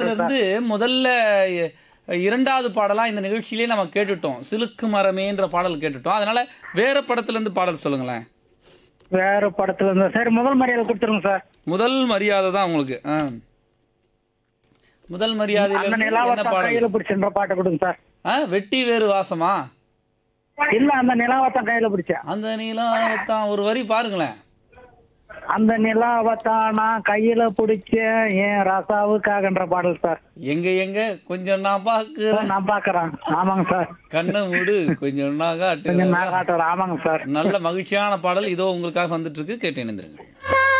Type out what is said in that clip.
படத்துல இருந்து முதல்ல இ- இரண்டாவது பாடலா இந்த நிகழ்ச்சியிலே நம்ம கேட்டுட்டோம் சிலுக்கு மரமேன்ற பாடல் கேட்டுட்டோம் அதனால வேற படத்துல இருந்து பாடல் சொல்லுங்களேன் வேற படத்துல இருந்தா சரி முதல் மரியாதை கொடுத்துருங்க சார் முதல் மரியாதை தான் உங்களுக்கு ஆ. முதல் மரியாதையில அந்த இருந்து நிலாவை என்ன தான் பாடல் கையில பிடிச்சன்ற பாட்டை கொடுங்க சார் ஆ, வெட்டி வேறு வாசமா இல்ல அந்த நிலாவை தான் கையில பிடிச்சேன் அந்த நீலாம் ஒரு வரி பாருங்களேன் அந்த நிலாவை தான் நான் கையில பிடிச்சேன் என் ராசாவுக்காகன்ற பாடல் சார் எங்க எங்க கொஞ்சம் நான் பாக்குறேன் நான் பாக்குறேன் ஆமாங்க சார் கண்ணை மூடு கொஞ்சம் நான் கொஞ்சம் காட்டுறேன் நான் காட்டுறேன் ஆமாங்க சார் நல்ல மகிழ்ச்சியான பாடல் இதோ உங்களுக்காக வந்துட்டு இருக்கு கேட்டு இணைந்திருங்க